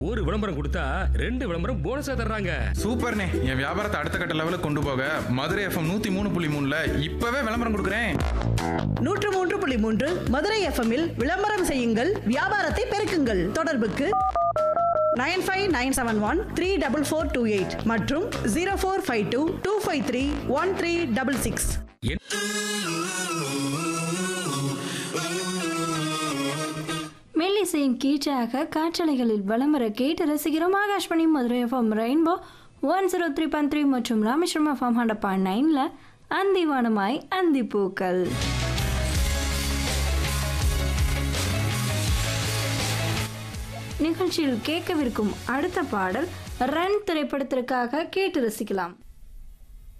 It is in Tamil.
ஒரு விளம்பரம் கொடுத்தா ரெண்டு விளம்பரம் போனஸா தர்றாங்க சூப்பர்ண்ணே என் வியாபாரத்தை அடுத்த கட்ட லெவலுக்கு கொண்டு போக மதுரை எஃப்எம் நூத்தி மூணு புள்ளி மூணுல இப்பவே விளம்பரம் கொடுக்குறேன் நூற்று மூன்று புள்ளி மூன்று மதுரை எஃப்எம்மில் விளம்பரம் செய்யுங்கள் வியாபாரத்தை பெருக்குங்கள் தொடர்புக்கு nine five nine seven one three double four two eight மற்றும் zero four five two two five three one three double six மெல்லிசையின் கீற்றாக காற்றலைகளில் வலம் வர கேட்டு ரசிக்கிறோம் ஆகாஷ்மணி Madurai FM rainbow one zero three point three மற்றும் ராமேஸ்வரம் எஃப்எம் ஹண்ட்ரட் பாயிண்ட் நைனில் அந்திவானமாய் அந்தி பூக்கள் நிகழ்ச்சியில் கேட்கவிருக்கும் அடுத்த பாடல் ரன் திரைப்படத்திற்காக கேட்டு ரசிக்கலாம்